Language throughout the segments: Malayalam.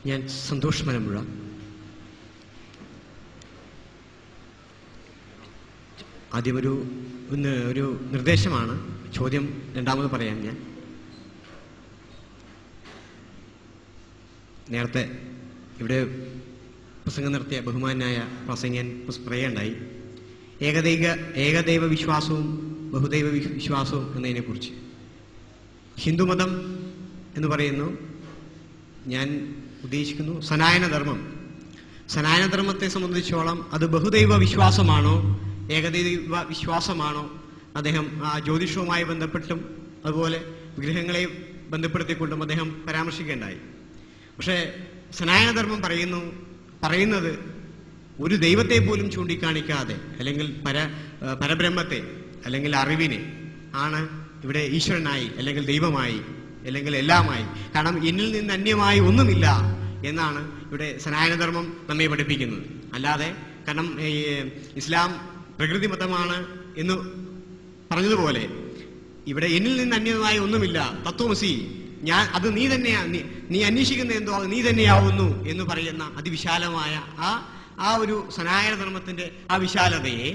ഞാൻ സന്തോഷ് മലമ്പുഴ ആദ്യം ഒരു ഒന്ന് ഒരു നിർദ്ദേശമാണ് ചോദ്യം രണ്ടാമത് പറയാം ഞാൻ നേരത്തെ ഇവിടെ പ്രസംഗം നടത്തിയ ബഹുമാനായ പ്രസംഗൻ പറയുകയുണ്ടായി ഏകദൈവ ഏകദൈവ വിശ്വാസവും ബഹുദൈവ വി- വിശ്വാസവും എന്നതിനെക്കുറിച്ച് ഹിന്ദുമതം എന്ന് പറയുന്നു ഞാൻ ഉദ്ദേശിക്കുന്നു സനായന ധർമ്മം സനായന ധർമ്മത്തെ സംബന്ധിച്ചോളം അത് ബഹുദൈവ വിശ്വാസമാണോ ഏകദൈവ വിശ്വാസമാണോ അദ്ദേഹം ആ ജ്യോതിഷവുമായി ബന്ധപ്പെട്ടും അതുപോലെ വിഗ്രഹങ്ങളെ ബന്ധപ്പെടുത്തിക്കൊണ്ടും അദ്ദേഹം പരാമർശിക്കേണ്ടായി പക്ഷേ സനാതനധർമ്മം പറയുന്നു പറയുന്നത് ഒരു ദൈവത്തെ പോലും ചൂണ്ടിക്കാണിക്കാതെ അല്ലെങ്കിൽ പര ആ, പരബ്രഹ്മത്തെ അല്ലെങ്കിൽ അറിവിനെ ആണ് ഇവിടെ ഈശ്വരനായി അല്ലെങ്കിൽ ദൈവമായി അല്ലെങ്കിൽ എല്ലാമായി കാരണം എന്നിൽ നിന്ന് അന്യമായി ഒന്നുമില്ല എന്നാണ് ഇവിടെ സനാതനധർമ്മം നമ്മെ പഠിപ്പിക്കുന്നത് അല്ലാതെ കാരണം ഈ ഇസ്ലാം പ്രകൃതി മതമാണ് എന്ന് പറഞ്ഞതുപോലെ ഇവിടെ എന്നിൽ നിന്ന് അന്യമായി ഒന്നുമില്ല തത്വമസി ഞാൻ അത് നീ തന്നെയാ നീ നീ അന്വേഷിക്കുന്ന എന്തോ അത് നീ തന്നെയാവുന്നു എന്ന് പറയുന്ന അതിവിശാലമായ ആ ആ ഒരു സനാതന ധർമ്മത്തിന്റെ ആ വിശാലതയെ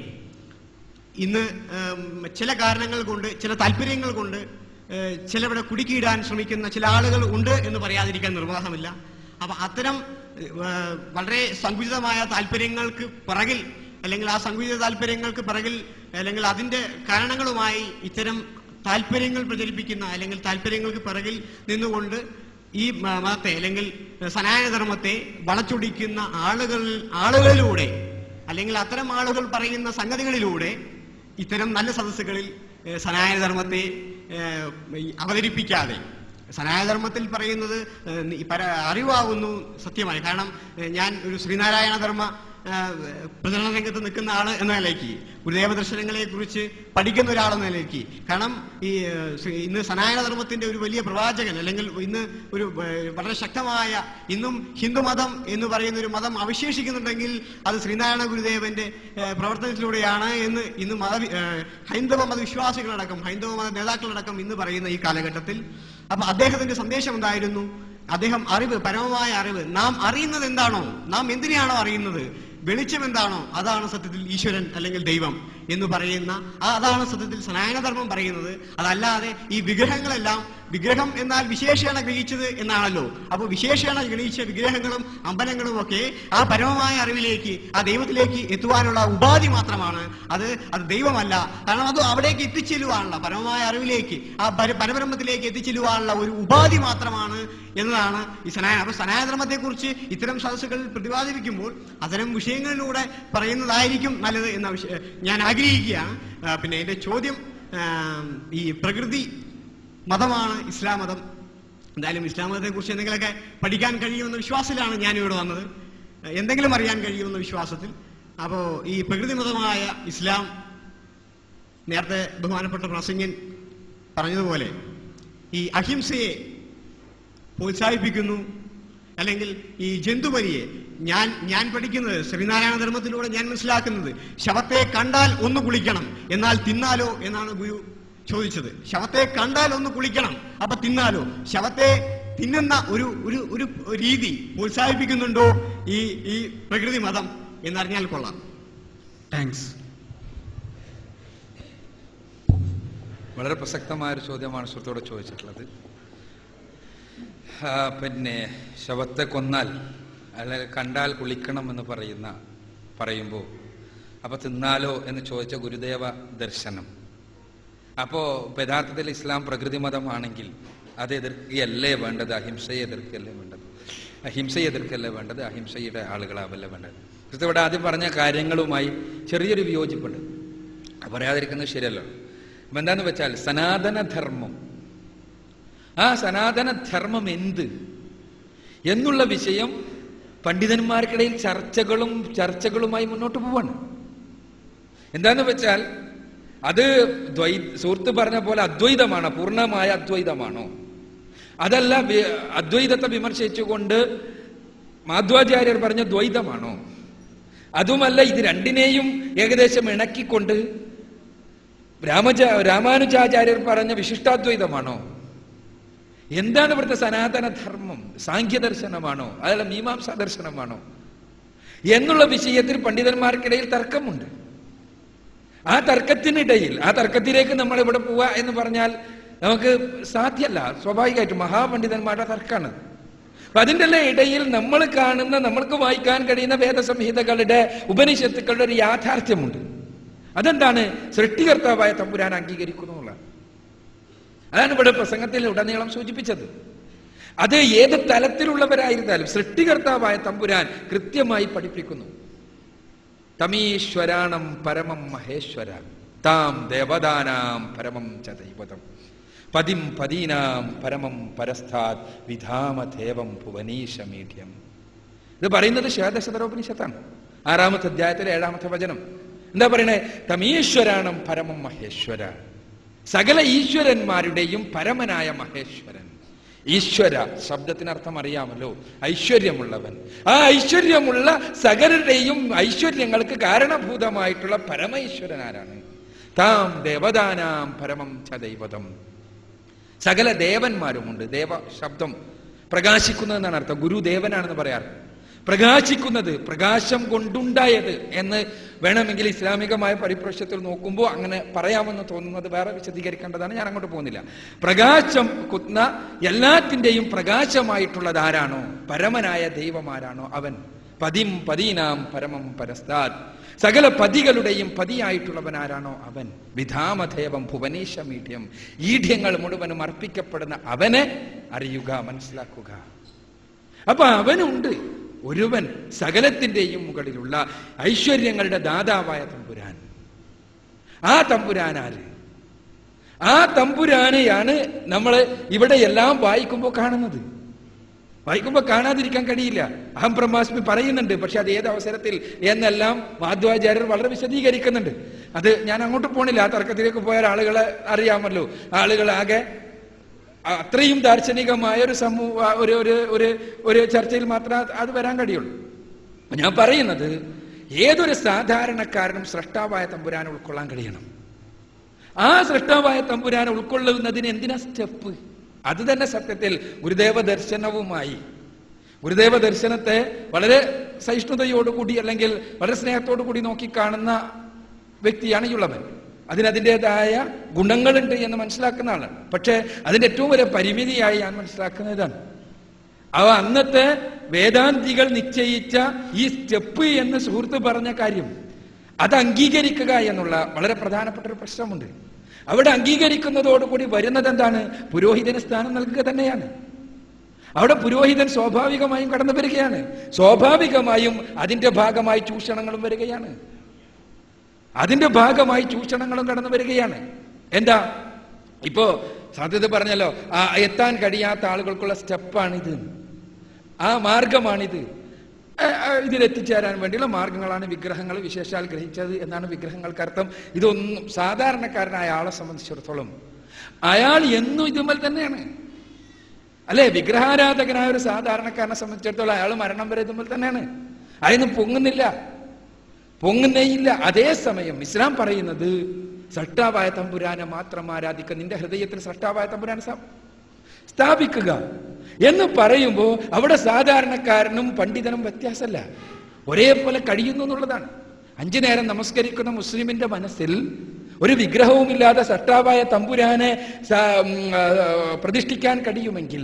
ഇന്ന് ഉം, ചില കാരണങ്ങൾ കൊണ്ട് ചില താല്പര്യങ്ങൾ കൊണ്ട് ഏഹ്, ചിലവിടെ കുടുക്കിയിടാൻ ശ്രമിക്കുന്ന ചില ആളുകൾ ഉണ്ട് എന്ന് പറയാതിരിക്കാൻ നിർവാഹമില്ല അപ്പൊ അത്തരം ഏഹ്, വളരെ സങ്കുചിതമായ താല്പര്യങ്ങൾക്ക് പിറകിൽ അല്ലെങ്കിൽ ആ സങ്കുചിത താല്പര്യങ്ങൾക്ക് പിറകിൽ അല്ലെങ്കിൽ അതിന്റെ കാരണങ്ങളുമായി ഇത്തരം താല്പര്യങ്ങൾ പ്രചരിപ്പിക്കുന്ന അല്ലെങ്കിൽ താല്പര്യങ്ങൾക്ക് പിറകിൽ നിന്നുകൊണ്ട് ഈ മ- മതത്തെ അല്ലെങ്കിൽ സനാതന ധർമ്മത്തെ വളച്ചൊടിക്കുന്ന ആളുകൾ ആളുകളിലൂടെ അല്ലെങ്കിൽ അത്തരം ആളുകൾ പറയുന്ന സംഗതികളിലൂടെ ഇത്തരം നല്ല സദസ്സുകളിൽ ഏഹ്, സനാതനധർമ്മത്തെ ഏഹ്, ഈ അവതരിപ്പിക്കാതെ സനാതനധർമ്മത്തിൽ പറയുന്നത് ഏഹ്, നി- പര- അറിവാകുന്നു സത്യമായി കാരണം ഏഹ്, ഞാൻ ഒരു ശ്രീനാരായണ ധർമ്മ ഏഹ്, പ്രചരണ രംഗത്ത് നിൽക്കുന്ന ആള് എന്ന നിലയ്ക്ക് ഗുരുദേവ ദർശനങ്ങളെ കുറിച്ച് പഠിക്കുന്ന ഒരാളെന്ന നിലയ്ക്ക് കാരണം ഈ ഏഹ്, ശ്രീ- ഇന്ന് സനാതന ധർമ്മത്തിന്റെ ഒരു വലിയ പ്രവാചകൻ അല്ലെങ്കിൽ ഇന്ന് ഒരു ഏഹ്, വളരെ ശക്തമായ ഇന്നും ഹിന്ദുമതം എന്ന് പറയുന്ന ഒരു മതം അവശേഷിക്കുന്നുണ്ടെങ്കിൽ അത് ശ്രീനാരായണ ഗുരുദേവന്റെ ഏഹ്, പ്രവർത്തനത്തിലൂടെയാണ് എന്ന് ഇന്ന് മത ഏഹ്, ഹൈന്ദവ മതവിശ്വാസികളടക്കം ഹൈന്ദവ മത നേതാക്കളടക്കം ഇന്ന് പറയുന്ന ഈ കാലഘട്ടത്തിൽ അപ്പൊ അദ്ദേഹത്തിന്റെ സന്ദേശം എന്തായിരുന്നു അദ്ദേഹം അറിവ് പരമമായ അറിവ് നാം അറിയുന്നത് എന്താണോ നാം എന്തിനെയാണോ അറിയുന്നത് വെളിച്ചം എന്താണോ അതാണ് സത്യത്തിൽ ഈശ്വരൻ അല്ലെങ്കിൽ ദൈവം എന്ന് പറയുന്ന ആ അതാണ് സത്യത്തിൽ സനാതനധർമ്മം പറയുന്നത് അതല്ലാതെ ഈ വിഗ്രഹങ്ങളെല്ലാം വിഗ്രഹം എന്നാൽ വിശേഷണ ഗ്രഹിച്ചത് എന്നാണല്ലോ അപ്പൊ വിശേഷണ ഗ്രഹിച്ച വിഗ്രഹങ്ങളും അമ്പലങ്ങളും ഒക്കെ ആ പരമമായ അറിവിലേക്ക് ആ ദൈവത്തിലേക്ക് എത്തുവാനുള്ള ഉപാധി മാത്രമാണ് അത് അത് ദൈവമല്ല കാരണം അത് അവിടേക്ക് എത്തിച്ചെല്ലുവാനുള്ള പരമമായ അറിവിലേക്ക് ആ പര- പരബ്രഹ്മത്തിലേക്ക് എത്തിച്ചെല്ലുവാനുള്ള ഒരു ഉപാധി മാത്രമാണ് എന്നതാണ് ഈ സനായ അപ്പൊ സനാതനധർമ്മത്തെ കുറിച്ച് ഇത്തരം സദസ്സുകൾ പ്രതിപാദിപ്പിക്കുമ്പോൾ അത്തരം വിഷയങ്ങളിലൂടെ പറയുന്നതായിരിക്കും നല്ലത് എന്ന വിഷ- ഞാൻ ആഗ്രഹിക്കുകയാണ് ആ, പിന്നെ എന്റെ ചോദ്യം ആ, ഈ പ്രകൃതി മതമാണ് ഇസ്ലാം മതം എന്തായാലും ഇസ്ലാം മതത്തെ കുറിച്ച് എന്തെങ്കിലുമൊക്കെ പഠിക്കാൻ കഴിയുമെന്ന വിശ്വാസത്തിലാണ് ഞാൻ ഇവിടെ വന്നത് എന്തെങ്കിലും അറിയാൻ കഴിയുമെന്ന വിശ്വാസത്തിൽ അപ്പോ ഈ പ്രകൃതി മതമായ ഇസ്ലാം നേരത്തെ ബഹുമാനപ്പെട്ട പ്രസംഗൻ പറഞ്ഞതുപോലെ ഈ അഹിംസയെ പ്രോത്സാഹിപ്പിക്കുന്നു അല്ലെങ്കിൽ ഈ ജന്തുബലിയെ ഞാൻ ഞാൻ പഠിക്കുന്നത് ശ്രീനാരായണ ധർമ്മത്തിലൂടെ ഞാൻ മനസ്സിലാക്കുന്നത് ശവത്തെ കണ്ടാൽ ഒന്ന് കുളിക്കണം എന്നാൽ തിന്നാലോ എന്നാണ് ഗുരു ചോദിച്ചത് ശവത്തെ കണ്ടാൽ ഒന്ന് കുളിക്കണം അപ്പൊ തിന്നാലോ ശവത്തെ തിന്നുന്ന ഒരു ഒരു ഒരു രീതി പ്രോത്സാഹിപ്പിക്കുന്നുണ്ടോ ഈ ഈ പ്രകൃതി മതം എന്നറിഞ്ഞാൽ കൊള്ളാം താങ്ക്സ് വളരെ പ്രസക്തമായ ഒരു ചോദ്യമാണ് സുഹൃത്തോട് ചോദിച്ചിട്ടുള്ളത് ആ, പിന്നെ ശവത്തെ കൊന്നാൽ അല്ലെങ്കിൽ കണ്ടാൽ കുളിക്കണം എന്ന് പറയുന്ന പറയുമ്പോൾ അപ്പൊ തിന്നാലോ എന്ന് ചോദിച്ച ഗുരുദേവ ദർശനം അപ്പോ യഥാർത്ഥത്തിൽ ഇസ്ലാം പ്രകൃതി മതമാണെങ്കിൽ അത് എതിർക്കുകയല്ലേ വേണ്ടത് അഹിംസയെ എതിർക്കുകയല്ലേ വേണ്ടത് അഹിംസയെ എതിർക്കല്ലേ വേണ്ടത് അഹിംസയുടെ ആളുകളാവല്ലേ വേണ്ടത് കൃത്യം ഇവിടെ ആദ്യം പറഞ്ഞ കാര്യങ്ങളുമായി ചെറിയൊരു വിയോജിപ്പുണ്ട് അത് പറയാതിരിക്കുന്നത് ശരിയല്ലോ അപ്പൊ എന്താന്ന് വെച്ചാൽ സനാതനധർമ്മം ആ സനാതനധർമ്മം എന്ത് എന്നുള്ള വിഷയം പണ്ഡിതന്മാർക്കിടയിൽ ചർച്ചകളും ചർച്ചകളുമായി മുന്നോട്ട് പോവാണ് എന്താന്ന് വെച്ചാൽ അത് ദ്വൈ സുഹൃത്ത് പറഞ്ഞ പോലെ അദ്വൈതമാണോ പൂർണ്ണമായ അദ്വൈതമാണോ അതല്ല വി- അദ്വൈതത്തെ വിമർശിച്ചുകൊണ്ട് മാധ്വാചാര്യർ പറഞ്ഞ ദ്വൈതമാണോ അതുമല്ല ഇത് രണ്ടിനെയും ഏകദേശം ഇണക്കിക്കൊണ്ട് രാമച രാമാനുജാചാര്യർ പറഞ്ഞ വിശിഷ്ടാദ്വൈതമാണോ എന്താണ് ഇവിടുത്തെ സനാതന ധർമ്മം സാഖ്യ ദർശനമാണോ അതല്ല മീമാംസ ദർശനമാണോ എന്നുള്ള വിഷയത്തിൽ പണ്ഡിതന്മാർക്കിടയിൽ തർക്കമുണ്ട് ആ തർക്കത്തിനിടയിൽ ആ തർക്കത്തിലേക്ക് നമ്മൾ ഇവിടെ പോവുക എന്ന് പറഞ്ഞാൽ നമുക്ക് സാധ്യമല്ല സ്വാഭാവികമായിട്ടും മഹാപണ്ഡിതന്മാരുടെ തർക്കമാണ് അപ്പൊ അതിൻ്റെ എല്ലാം ഇടയിൽ നമ്മൾ കാണുന്ന നമ്മൾക്ക് വായിക്കാൻ കഴിയുന്ന വേദസംഹിതകളുടെ ഉപനിഷത്തുക്കളുടെ ഒരു യാഥാർത്ഥ്യമുണ്ട് അതെന്താണ് സൃഷ്ടികർത്താവായ തമ്പുരാൻ അംഗീകരിക്കുന്നു എന്നുള്ളത് അതാണ് ഇവിടെ പ്രസംഗത്തിൽ ഉടനീളം സൂചിപ്പിച്ചത് അത് ഏത് തലത്തിലുള്ളവരായിരുന്നാലും സൃഷ്ടികർത്താവായ തമ്പുരാൻ കൃത്യമായി പഠിപ്പിക്കുന്നു തമീശ്വരാണം പരമം മഹേശ്വര താം ദേവതാനാം പരമം ച ദൈവതം പതിം പതീനാം പരമം പരസ്ഥാത് വിധാമദേവം ഭുവനീശമീഠ്യം ഇത് പറയുന്നത് ശ്വേതശതരോപനിഷത്താണ് ആറാമത്തെ അധ്യായത്തിലെ ഏഴാമത്തെ വചനം എന്താ പറയണേ തമീശ്വരാണം പരമം മഹേശ്വര സകല ഈശ്വരന്മാരുടെയും പരമനായ മഹേശ്വരൻ ഈശ്വര ശബ്ദത്തിനർത്ഥം അറിയാമല്ലോ ഐശ്വര്യമുള്ളവൻ ആ ഐശ്വര്യമുള്ള സകലരുടെയും ഐശ്വര്യങ്ങൾക്ക് കാരണഭൂതമായിട്ടുള്ള പരമൈശ്വരൻ ആരാണ് താം ദേവതാനാം പരമം ച ദൈവതം സകല ദേവന്മാരുമുണ്ട് ദേവ ശബ്ദം പ്രകാശിക്കുന്നതെന്നാണ് അർത്ഥം ഗുരുദേവനാണെന്ന് പറയാറ് പ്രകാശിക്കുന്നത് പ്രകാശം കൊണ്ടുണ്ടായത് എന്ന് വേണമെങ്കിൽ ഇസ്ലാമികമായ പരിപ്രശ്യത്തിൽ നോക്കുമ്പോൾ അങ്ങനെ പറയാമെന്ന് തോന്നുന്നത് വേറെ വിശദീകരിക്കേണ്ടതാണ് ഞാൻ അങ്ങോട്ട് പോകുന്നില്ല പ്രകാശം കുന്ന എല്ലാത്തിൻ്റെയും പ്രകാശമായിട്ടുള്ളത് ആരാണോ പരമനായ ദൈവമാരാണോ അവൻ പതിം പതീനാം പരമം പരസ്താത് സകല പതികളുടെയും പതിയായിട്ടുള്ളവൻ ആരാണോ അവൻ വിധാമധേവം ഭുവനേശമീഠ്യം ഈഢ്യങ്ങൾ മുഴുവനും അർപ്പിക്കപ്പെടുന്ന അവനെ അറിയുക മനസ്സിലാക്കുക അപ്പൊ അവനുണ്ട് ഒരുവൻ സകലത്തിന്റെയും മുകളിലുള്ള ഐശ്വര്യങ്ങളുടെ ദാതാവായ തമ്പുരാൻ ആ തമ്പുരാൻ ആര് ആ തമ്പുരാനെയാണ് നമ്മൾ ഇവിടെ എല്ലാം വായിക്കുമ്പോൾ കാണുന്നത് വായിക്കുമ്പോൾ കാണാതിരിക്കാൻ കഴിയില്ല അഹം ബ്രഹ്മാസ്മി പറയുന്നുണ്ട് പക്ഷെ അത് ഏത് അവസരത്തിൽ എന്നെല്ലാം മാധ്വാചാര്യർ വളരെ വിശദീകരിക്കുന്നുണ്ട് അത് ഞാൻ അങ്ങോട്ട് പോണില്ല ആ തർക്കത്തിലേക്ക് പോയാൽ ആളുകളെ അറിയാമല്ലോ ആളുകളാകെ അത്രയും ദാർശനികമായ ഒരു സമൂഹ ഒരു ഒരു ഒരു ഒരു ചർച്ചയിൽ മാത്രമേ അത് വരാൻ കഴിയുള്ളൂ ഞാൻ പറയുന്നത് ഏതൊരു സാധാരണക്കാരനും സൃഷ്ടാവായ തമ്പുരാൻ ഉൾക്കൊള്ളാൻ കഴിയണം ആ സൃഷ്ടാവായ തമ്പുരാൻ ഉൾക്കൊള്ളുന്നതിന് എന്തിനാ സ്റ്റെപ്പ് അത് തന്നെ സത്യത്തിൽ ഗുരുദേവ ദർശനവുമായി ഗുരുദേവ ദർശനത്തെ വളരെ സഹിഷ്ണുതയോടുകൂടി അല്ലെങ്കിൽ വളരെ സ്നേഹത്തോടു കൂടി നോക്കിക്കാണുന്ന വ്യക്തിയാണ് യുള്ളവൻ അതിന് അതിൻ്റെതായ ഗുണങ്ങളുണ്ട് എന്ന് മനസ്സിലാക്കുന്ന ആളാണ് പക്ഷേ അതിന്റെ ഏറ്റവും വലിയ പരിമിതിയായി ഞാൻ മനസ്സിലാക്കുന്ന ഇതാണ് അവ അന്നത്തെ വേദാന്തികൾ നിശ്ചയിച്ച ഈ സ്റ്റെപ്പ് എന്ന് സുഹൃത്ത് പറഞ്ഞ കാര്യം അത് അംഗീകരിക്കുക എന്നുള്ള വളരെ പ്രധാനപ്പെട്ട ഒരു പ്രശ്നമുണ്ട് അവിടെ അംഗീകരിക്കുന്നതോടുകൂടി വരുന്നത് എന്താണ് പുരോഹിതന് സ്ഥാനം നൽകുക തന്നെയാണ് അവിടെ പുരോഹിതൻ സ്വാഭാവികമായും കടന്നു വരികയാണ് സ്വാഭാവികമായും അതിന്റെ ഭാഗമായി ചൂഷണങ്ങളും വരികയാണ് അതിന്റെ ഭാഗമായി ചൂഷണങ്ങളും കടന്നു വരികയാണ് എന്താ ഇപ്പോ സാധ്യത പറഞ്ഞല്ലോ ആ എത്താൻ കഴിയാത്ത ആളുകൾക്കുള്ള സ്റ്റെപ്പാണിത് ആ മാർഗമാണിത് ആ, ആ, ഇതിലെത്തിച്ചേരാൻ വേണ്ടിയുള്ള മാർഗങ്ങളാണ് വിഗ്രഹങ്ങൾ വിശേഷാൽ ഗ്രഹിച്ചത് എന്നാണ് വിഗ്രഹങ്ങൾക്ക് അർത്ഥം ഇതൊന്നും സാധാരണക്കാരനായ ആളെ സംബന്ധിച്ചിടത്തോളം അയാൾ എന്നും ഇതുമൽ തന്നെയാണ് അല്ലെ വിഗ്രഹാരാധകനായ ഒരു സാധാരണക്കാരനെ സംബന്ധിച്ചിടത്തോളം അയാൾ മരണം വരെ ഇതുമ്പോൾ തന്നെയാണ് അതിന് പൊങ്ങുന്നില്ല പൊങ്ങുന്നേയില്ല അതേസമയം ഇസ്ലാം പറയുന്നത് സട്ടാവായ തമ്പുരാനെ മാത്രം ആരാധിക്കുക നിന്റെ ഹൃദയത്തിൽ സട്ടാവായ തമ്പുരാനെ സ്ഥാ- സ്ഥാപിക്കുക എന്ന് പറയുമ്പോൾ അവിടെ സാധാരണക്കാരനും പണ്ഡിതനും വ്യത്യാസമല്ല ഒരേപോലെ കഴിയുന്നു എന്നുള്ളതാണ് അഞ്ചു നേരം നമസ്കരിക്കുന്ന മുസ്ലിമിന്റെ മനസ്സിൽ ഒരു വിഗ്രഹവുമില്ലാതെ സട്ടാവായ തമ്പുരാനെ സ- ഉം, ആ, പ്രതിഷ്ഠിക്കാൻ കഴിയുമെങ്കിൽ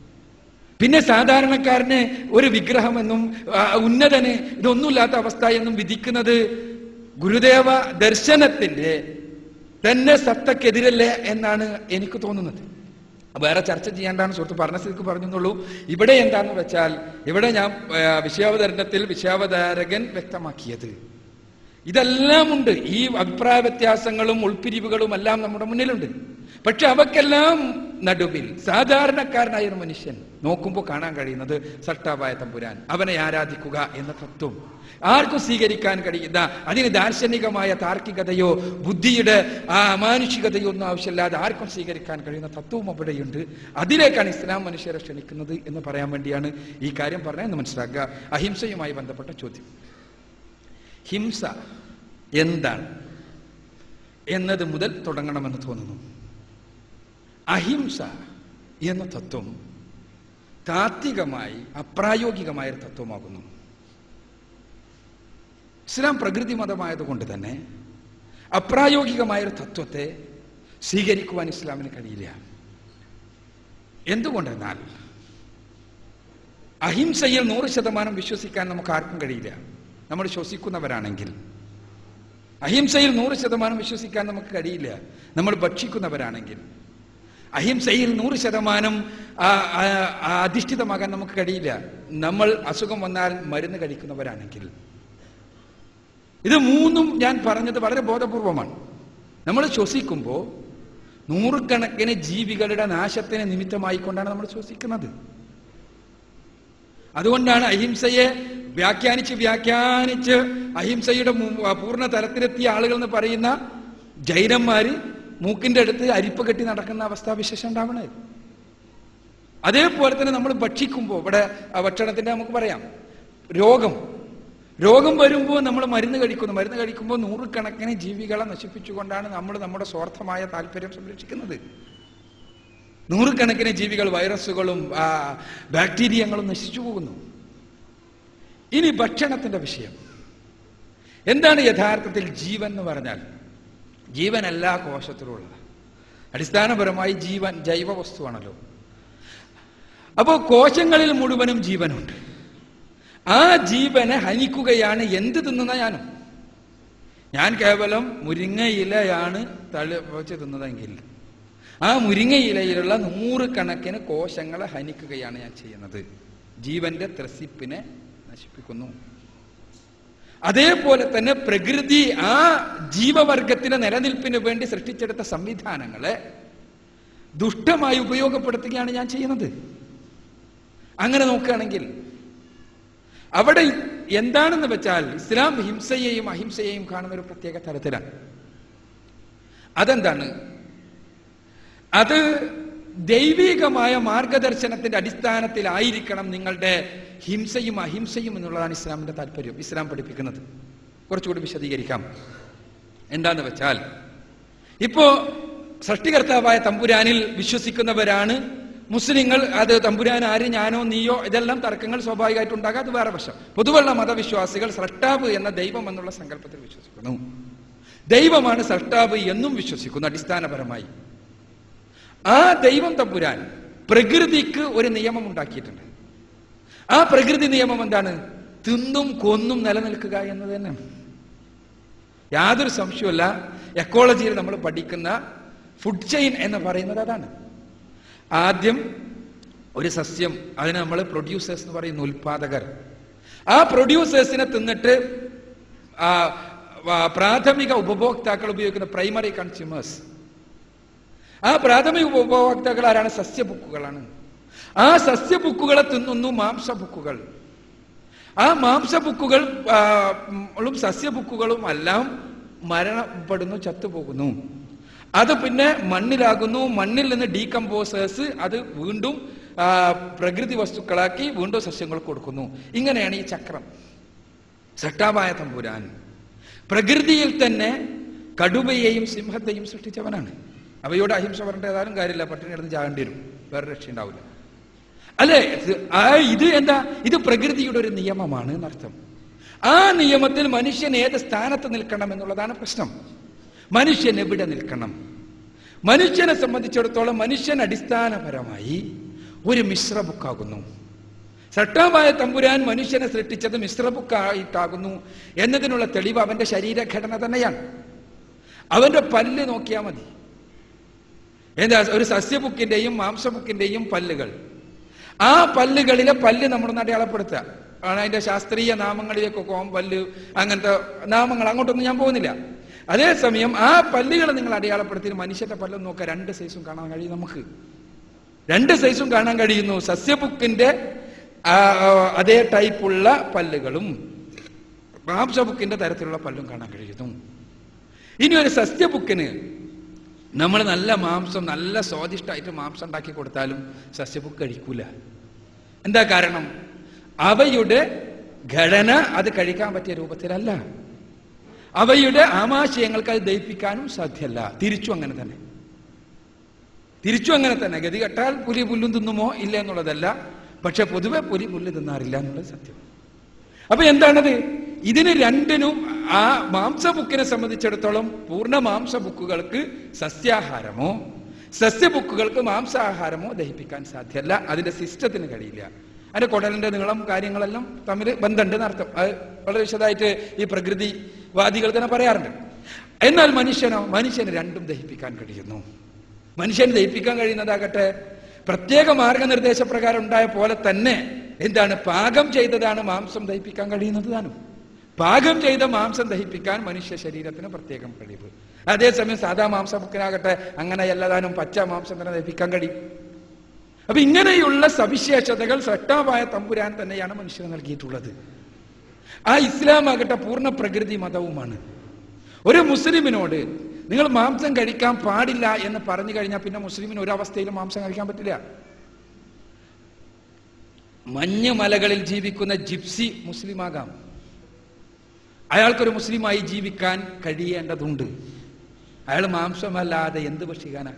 പിന്നെ സാധാരണക്കാരന് ഒരു വിഗ്രഹമെന്നും ആ, ഉന്നതന് ഇതൊന്നുമില്ലാത്ത അവസ്ഥ എന്നും വിധിക്കുന്നത് ഗുരുദേവ ദർശനത്തിന്റെ തന്നെ സത്തക്കെതിരല്ലേ എന്നാണ് എനിക്ക് തോന്നുന്നത് വേറെ ചർച്ച ചെയ്യേണ്ടാണ് സുഹൃത്ത് പറഞ്ഞ സ്ഥിതിക്ക് പറഞ്ഞെന്നുള്ളൂ ഇവിടെ എന്താന്ന് വെച്ചാൽ ഇവിടെ ഞാൻ ആ, വിഷയാവതരണത്തിൽ വിഷയാവതാരകൻ വ്യക്തമാക്കിയത് ഇതെല്ലാം ഉണ്ട് ഈ അഭിപ്രായ വ്യത്യാസങ്ങളും ഉൾപ്പിരിവുകളും എല്ലാം നമ്മുടെ മുന്നിലുണ്ട് പക്ഷെ അവക്കെല്ലാം നടുവിൽ സാധാരണക്കാരനായ ഒരു മനുഷ്യൻ നോക്കുമ്പോൾ കാണാൻ കഴിയുന്നത് സട്ടാവായ തമ്പുരാൻ അവനെ ആരാധിക്കുക എന്ന തത്വം ആർക്കും സ്വീകരിക്കാൻ കഴിയുന്ന അതിന് ദാർശനികമായ താർക്കികതയോ ബുദ്ധിയുടെ ആ അമാനുഷികതയോ ഒന്നും ആവശ്യമില്ലാതെ ആർക്കും സ്വീകരിക്കാൻ കഴിയുന്ന തത്വവും അവിടെയുണ്ട് അതിലേക്കാണ് ഇസ്ലാം മനുഷ്യരെ ക്ഷണിക്കുന്നത് എന്ന് പറയാൻ വേണ്ടിയാണ് ഈ കാര്യം പറഞ്ഞതെന്ന് മനസ്സിലാക്കുക അഹിംസയുമായി ബന്ധപ്പെട്ട ചോദ്യം ഹിംസ എന്താണ് എന്നത് മുതൽ തുടങ്ങണമെന്ന് തോന്നുന്നു അഹിംസ എന്ന തത്വം താത്വികമായി അപ്രായോഗികമായ ഒരു തത്വമാകുന്നു ഇസ്ലാം പ്രകൃതി മതമായതുകൊണ്ട് തന്നെ അപ്രായോഗികമായ ഒരു തത്വത്തെ സ്വീകരിക്കുവാൻ ഇസ്ലാമിന് കഴിയില്ല എന്തുകൊണ്ടെന്നാൽ അഹിംസയിൽ നൂറ് ശതമാനം വിശ്വസിക്കാൻ നമുക്ക് ആർക്കും കഴിയില്ല നമ്മൾ ശ്വസിക്കുന്നവരാണെങ്കിൽ അഹിംസയിൽ നൂറ് ശതമാനം വിശ്വസിക്കാൻ നമുക്ക് കഴിയില്ല നമ്മൾ ഭക്ഷിക്കുന്നവരാണെങ്കിൽ അഹിംസയിൽ നൂറ് ശതമാനം ആ, ആ, ആ, അധിഷ്ഠിതമാകാൻ നമുക്ക് കഴിയില്ല നമ്മൾ അസുഖം വന്നാൽ മരുന്ന് കഴിക്കുന്നവരാണെങ്കിൽ ഇത് മൂന്നും ഞാൻ പറഞ്ഞത് വളരെ ബോധപൂർവമാണ് നമ്മൾ ശ്വസിക്കുമ്പോൾ നൂറുകണക്കിന് ജീവികളുടെ നാശത്തിന് നിമിത്തമായിക്കൊണ്ടാണ് നമ്മൾ ശ്വസിക്കുന്നത് അതുകൊണ്ടാണ് അഹിംസയെ വ്യാഖ്യാനിച്ച് വ്യാഖ്യാനിച്ച് അഹിംസയുടെ മു- പൂർണ്ണ തലത്തിലെത്തിയ ആളുകൾ എന്ന് പറയുന്ന ജൈനന്മാര് മൂക്കിന്റെ അടുത്ത് അരിപ്പ് കെട്ടി നടക്കുന്ന അവസ്ഥാവിശേഷം ഉണ്ടാവണേ അതേപോലെ തന്നെ നമ്മൾ ഭക്ഷിക്കുമ്പോൾ ഇവിടെ ആ ഭക്ഷണത്തിന്റെ നമുക്ക് പറയാം രോഗം രോഗം വരുമ്പോൾ നമ്മൾ മരുന്ന് കഴിക്കുന്നു മരുന്ന് കഴിക്കുമ്പോൾ നൂറുകണക്കിന് ജീവികളെ നശിപ്പിച്ചുകൊണ്ടാണ് നമ്മൾ നമ്മുടെ സ്വാർത്ഥമായ താല്പര്യം സംരക്ഷിക്കുന്നത് നൂറുകണക്കിന് ജീവികൾ വൈറസുകളും ആ, ബാക്ടീരിയങ്ങളും നശിച്ചു പോകുന്നു ഇനി ഭക്ഷണത്തിന്റെ വിഷയം എന്താണ് യഥാർത്ഥത്തിൽ ജീവൻ എന്ന് പറഞ്ഞാൽ ജീവൻ എല്ലാ കോശത്തിലുള്ളത് അടിസ്ഥാനപരമായി ജീവൻ ജൈവ വസ്തുവാണല്ലോ അപ്പോൾ കോശങ്ങളിൽ മുഴുവനും ജീവനുണ്ട് ആ ജീവനെ ഹനിക്കുകയാണ് എന്ത് തിന്നുന്ന ഞാനും ഞാൻ കേവലം മുരിങ്ങയിലയാണ് തളി വെച്ച് തിന്നതെങ്കിൽ ആ മുരിങ്ങയിലയിലുള്ള നൂറുകണക്കിന് കോശങ്ങളെ ഹനിക്കുകയാണ് ഞാൻ ചെയ്യുന്നത് ജീവന്റെ ത്രസിപ്പിനെ നശിപ്പിക്കുന്നു അതേപോലെ തന്നെ പ്രകൃതി ആ ജീവവർഗത്തിന്റെ നിലനിൽപ്പിന് വേണ്ടി സൃഷ്ടിച്ചെടുത്ത സംവിധാനങ്ങളെ ദുഷ്ടമായി ഉപയോഗപ്പെടുത്തുകയാണ് ഞാൻ ചെയ്യുന്നത് അങ്ങനെ നോക്കുകയാണെങ്കിൽ അവിടെ എന്താണെന്ന് വെച്ചാൽ ഇസ്ലാം ഹിംസയെയും അഹിംസയെയും കാണുന്ന ഒരു പ്രത്യേക തരത്തിലാണ് അതെന്താണ് അത് ദൈവികമായ മാർഗദർശനത്തിന്റെ അടിസ്ഥാനത്തിലായിരിക്കണം നിങ്ങളുടെ ഹിംസയും അഹിംസയും എന്നുള്ളതാണ് ഇസ്ലാമിന്റെ താല്പര്യം ഇസ്ലാം പഠിപ്പിക്കുന്നത് കുറച്ചുകൂടി വിശദീകരിക്കാം എന്താന്ന് വെച്ചാൽ ഇപ്പോ സൃഷ്ടികർത്താവായ തമ്പുരാനിൽ വിശ്വസിക്കുന്നവരാണ് മുസ്ലിങ്ങൾ അത് തമ്പുരാൻ ആര് ഞാനോ നീയോ ഇതെല്ലാം തർക്കങ്ങൾ സ്വാഭാവികമായിട്ട് ഉണ്ടാകാം അത് വേറെ വശം പൊതുവുള്ള മതവിശ്വാസികൾ സൃഷ്ടാവ് എന്ന ദൈവം എന്നുള്ള സങ്കല്പത്തിൽ വിശ്വസിക്കുന്നു ദൈവമാണ് സൃഷ്ടാവ് എന്നും വിശ്വസിക്കുന്നു അടിസ്ഥാനപരമായി ആ ദൈവം തമ്പുരാൻ പ്രകൃതിക്ക് ഒരു നിയമം ഉണ്ടാക്കിയിട്ടുണ്ട് ആ പ്രകൃതി നിയമം എന്താണ് തിന്നും കൊന്നും നിലനിൽക്കുക എന്നത് തന്നെയാണ് യാതൊരു സംശയമല്ല എക്കോളജിയിൽ നമ്മൾ പഠിക്കുന്ന ഫുഡ് ചെയിൻ എന്ന് പറയുന്നത് അതാണ് ആദ്യം ഒരു സസ്യം അതിനെ നമ്മൾ പ്രൊഡ്യൂസേഴ്സ് എന്ന് പറയുന്ന ഉൽപാദകർ ആ പ്രൊഡ്യൂസേഴ്സിനെ തിന്നിട്ട് ആ, ആ, പ്രാഥമിക ഉപഭോക്താക്കൾ ഉപയോഗിക്കുന്ന പ്രൈമറി കൺസ്യൂമേഴ്സ് ആ പ്രാഥമിക ഉപഭോക്താക്കൾ ആരാണ് സസ്യബുക്കുകളാണ് ആ സസ്യബുക്കുകളെ തിന്നുന്നു മാംസബുക്കുകൾ ആ മാംസബുക്കുകൾ ആ, ഉം, സസ്യബുക്കുകളും എല്ലാം മരണപ്പെടുന്നു ചത്തുപോകുന്നു അത് പിന്നെ മണ്ണിലാകുന്നു മണ്ണിൽ നിന്ന് ഡീകമ്പോസേഴ്സ് അത് വീണ്ടും ആ, പ്രകൃതി വസ്തുക്കളാക്കി വീണ്ടും സസ്യങ്ങൾക്ക് കൊടുക്കുന്നു ഇങ്ങനെയാണ് ഈ ചക്രം സട്ടാവായ തമ്പുരാൻ പ്രകൃതിയിൽ തന്നെ കടുവയെയും സിംഹത്തെയും സൃഷ്ടിച്ചവനാണ് അവയോട് അഹിംസ പറഞ്ഞിട്ട് ഏതായാലും കാര്യമില്ല പട്ടിണി കിടന്ന് ചാകേണ്ടി വരും വേറെ രക്ഷ ഉണ്ടാവില്ല അല്ലേ ഇത് ആ ഇത് എന്താ ഇത് പ്രകൃതിയുടെ ഒരു നിയമമാണ് എന്നർത്ഥം ആ നിയമത്തിൽ മനുഷ്യൻ ഏത് സ്ഥാനത്ത് നിൽക്കണം എന്നുള്ളതാണ് പ്രശ്നം മനുഷ്യൻ എവിടെ നിൽക്കണം മനുഷ്യനെ സംബന്ധിച്ചിടത്തോളം മനുഷ്യൻ അടിസ്ഥാനപരമായി ഒരു മിശ്ര ബുക്കാകുന്നു സട്ടാവായ തമ്പുരാൻ മനുഷ്യനെ സൃഷ്ടിച്ചത് മിശ്ര ബുക്കായിട്ടാകുന്നു എന്നതിനുള്ള തെളിവ് അവന്റെ ശരീരഘടന തന്നെയാണ് അവന്റെ പല്ല് നോക്കിയാൽ മതി എന്താ ഒരു സസ്യബുക്കിന്റെയും മാംസബുക്കിന്റെയും പല്ലുകൾ ആ പല്ലുകളിലെ പല്ല് നമ്മളൊന്ന് അടയാളപ്പെടുത്തുക ആണ് അതിന്റെ ശാസ്ത്രീയ നാമങ്ങളിലേക്കൊക്കെ പോകും പല്ല് അങ്ങനത്തെ നാമങ്ങൾ അങ്ങോട്ടൊന്നും ഞാൻ പോകുന്നില്ല അതേസമയം ആ പല്ലുകൾ നിങ്ങൾ അടയാളപ്പെടുത്തി മനുഷ്യന്റെ പല്ലൊന്നും നോക്കുക രണ്ട് സൈസും കാണാൻ കഴിയും നമുക്ക് രണ്ട് സൈസും കാണാൻ കഴിയുന്നു സസ്യബുക്കിന്റെ ആ, ആ, അതേ ടൈപ്പുള്ള പല്ലുകളും മാംസബുക്കിന്റെ തരത്തിലുള്ള പല്ലും കാണാൻ കഴിയുന്നു ഇനി ഒരു സസ്യബുക്കിന് നമ്മൾ നല്ല മാംസം നല്ല സ്വാദിഷ്ടമായിട്ട് മാംസം ഉണ്ടാക്കി കൊടുത്താലും സസ്യബുക്ക് കഴിക്കൂല എന്താ കാരണം അവയുടെ ഘടന അത് കഴിക്കാൻ പറ്റിയ രൂപത്തിലല്ല അവയുടെ ആമാശയങ്ങൾക്ക് അത് ദഹിപ്പിക്കാനും സാധ്യമല്ല തിരിച്ചു അങ്ങനെ തന്നെ തിരിച്ചു അങ്ങനെ തന്നെ ഗതി കെട്ടാൽ പുലി പുല്ലും തിന്നുമോ ഇല്ല എന്നുള്ളതല്ല പക്ഷെ പൊതുവെ പുലി പുല്ല് തിന്നാറില്ല എന്നുള്ളത് സത്യം അപ്പൊ എന്താണത് ഇതിന് രണ്ടിനും ആ മാംസ ബുക്കിനെ സംബന്ധിച്ചിടത്തോളം പൂർണ്ണ മാംസ ബുക്കുകൾക്ക് സസ്യാഹാരമോ സസ്യബുക്കുകൾക്ക് മാംസാഹാരമോ ദഹിപ്പിക്കാൻ സാധ്യമല്ല അതിന്റെ സിസ്റ്റത്തിന് കഴിയില്ല അതിന്റെ കുടലിന്റെ നീളം കാര്യങ്ങളെല്ലാം തമ്മിൽ ബന്ധമുണ്ട് എന്നർത്ഥം അത് വളരെ വിശദമായിട്ട് ഈ പ്രകൃതിവാദികൾ തന്നെ പറയാറുണ്ട് എന്നാൽ മനുഷ്യനോ മനുഷ്യന് രണ്ടും ദഹിപ്പിക്കാൻ കഴിയുന്നു മനുഷ്യന് ദഹിപ്പിക്കാൻ കഴിയുന്നതാകട്ടെ പ്രത്യേക മാർഗനിർദ്ദേശപ്രകാരം ഉണ്ടായ പോലെ തന്നെ എന്താണ് പാകം ചെയ്തതാണ് മാംസം ദഹിപ്പിക്കാൻ കഴിയുന്നത് താനും പാകം ചെയ്ത മാംസം ദഹിപ്പിക്കാൻ മനുഷ്യ ശരീരത്തിന് പ്രത്യേകം കഴിവ് അതേസമയം സാധാ മാംസബുക്കിനാകട്ടെ അങ്ങനെ എല്ലാതാനും പച്ച മാംസം തന്നെ ദഹിപ്പിക്കാൻ കഴിയും അപ്പൊ ഇങ്ങനെയുള്ള സവിശേഷതകൾ സട്ടാവായ തമ്പുരാൻ തന്നെയാണ് മനുഷ്യന് നൽകിയിട്ടുള്ളത് ആ ഇസ്ലാം ആകട്ടെ പൂർണ്ണ പ്രകൃതി മതവുമാണ് ഒരു മുസ്ലിമിനോട് നിങ്ങൾ മാംസം കഴിക്കാൻ പാടില്ല എന്ന് പറഞ്ഞു കഴിഞ്ഞാൽ പിന്നെ മുസ്ലിമിന് ഒരു അവസ്ഥയിലും മാംസം കഴിക്കാൻ പറ്റില്ല മഞ്ഞുമലകളിൽ ജീവിക്കുന്ന ജിപ്സി മുസ്ലിമാകാം അയാൾക്കൊരു മുസ്ലിമായി ജീവിക്കാൻ കഴിയേണ്ടതുണ്ട് അയാൾ മാംസമല്ലാതെ എന്ത് ഭക്ഷിക്കാനാ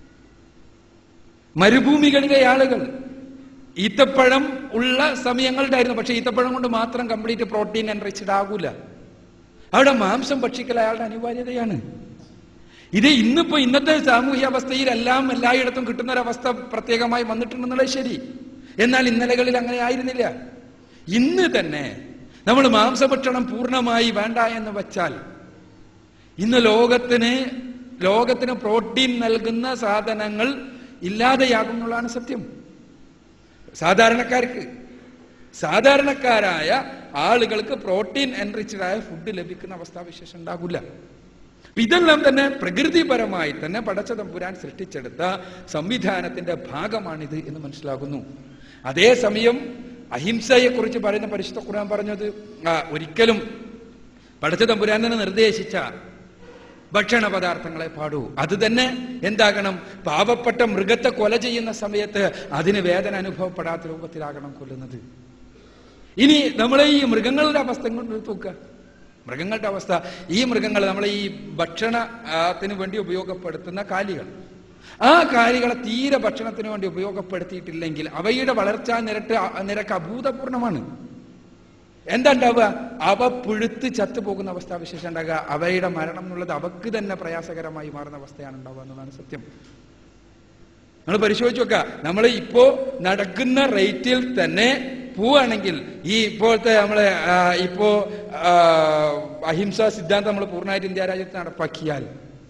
മരുഭൂമികളിലെ ആളുകൾ ഈത്തപ്പഴം ഉള്ള സമയങ്ങളുണ്ടായിരുന്നു പക്ഷെ ഈത്തപ്പഴം കൊണ്ട് മാത്രം കംപ്ലീറ്റ് പ്രോട്ടീൻ എൻറിച്ചഡ് ആകൂല അവിടെ മാംസം ഭക്ഷിക്കൽ അയാളുടെ അനിവാര്യതയാണ് ഇത് ഇന്നിപ്പോ ഇന്നത്തെ സാമൂഹ്യ അവസ്ഥയിൽ എല്ലാം എല്ലായിടത്തും കിട്ടുന്ന ഒരു അവസ്ഥ പ്രത്യേകമായി വന്നിട്ടുണ്ടെന്നുള്ളത് ശരി എന്നാൽ ഇന്നലകളിൽ അങ്ങനെ ആയിരുന്നില്ല ഇന്ന് തന്നെ നമ്മൾ മാംസഭക്ഷണം പൂർണ്ണമായി വേണ്ട എന്ന് വച്ചാൽ ഇന്ന് ലോകത്തിന് ലോകത്തിന് പ്രോട്ടീൻ നൽകുന്ന സാധനങ്ങൾ ഇല്ലാതെയാകും എന്നുള്ളതാണ് സത്യം സാധാരണക്കാർക്ക് സാധാരണക്കാരായ ആളുകൾക്ക് പ്രോട്ടീൻ എൻറിച്ചഡ് ആയ ഫുഡ് ലഭിക്കുന്ന അവസ്ഥാവിശേഷം ഉണ്ടാകില്ല അപ്പൊ ഇതെല്ലാം തന്നെ പ്രകൃതിപരമായി തന്നെ പടച്ച തമ്പുരാൻ സൃഷ്ടിച്ചെടുത്ത സംവിധാനത്തിന്റെ ഭാഗമാണിത് എന്ന് മനസ്സിലാകുന്നു അതേസമയം അഹിംസയെ കുറിച്ച് പറയുന്ന പരിശുദ്ധ ഖുർആൻ പറഞ്ഞത് ആ, ഒരിക്കലും പടച്ച തമ്പുരാൻ തന്നെ നിർദ്ദേശിച്ച ഭക്ഷണ പദാർത്ഥങ്ങളെ പാടൂ അത് തന്നെ എന്താകണം പാവപ്പെട്ട മൃഗത്തെ കൊല ചെയ്യുന്ന സമയത്ത് അതിന് വേദന അനുഭവപ്പെടാത്ത രൂപത്തിലാകണം കൊല്ലുന്നത് ഇനി നമ്മളെ ഈ മൃഗങ്ങളുടെ അവസ്ഥ കൊണ്ട് നോക്കുക മൃഗങ്ങളുടെ അവസ്ഥ ഈ മൃഗങ്ങൾ നമ്മളെ ഈ ഭക്ഷണത്തിന് വേണ്ടി ഉപയോഗപ്പെടുത്തുന്ന കാലികൾ ആ കാലികളെ തീരെ ഭക്ഷണത്തിന് വേണ്ടി ഉപയോഗപ്പെടുത്തിയിട്ടില്ലെങ്കിൽ അവയുടെ വളർച്ചാ നിരട്ട് നിരക്ക് അഭൂതപൂർണമാണ് എന്താ ഉണ്ടാവുക അവ പുഴുത്ത് ചത്തുപോകുന്ന അവസ്ഥാവിശേഷം ഉണ്ടാകുക അവയുടെ മരണം എന്നുള്ളത് അവക്ക് തന്നെ പ്രയാസകരമായി മാറുന്ന അവസ്ഥയാണ് ഉണ്ടാവുക എന്നതാണ് സത്യം നമ്മൾ പരിശോധിച്ച് നോക്കുക നമ്മൾ ഇപ്പോ നടക്കുന്ന റേറ്റിൽ തന്നെ പോവുകയാണെങ്കിൽ ഈ ഇപ്പോഴത്തെ നമ്മളെ ആ, ഇപ്പോ ആ, അഹിംസാ സിദ്ധാന്തം നമ്മൾ പൂർണ്ണമായിട്ട് ഇന്ത്യ രാജ്യത്ത് നടപ്പാക്കിയാൽ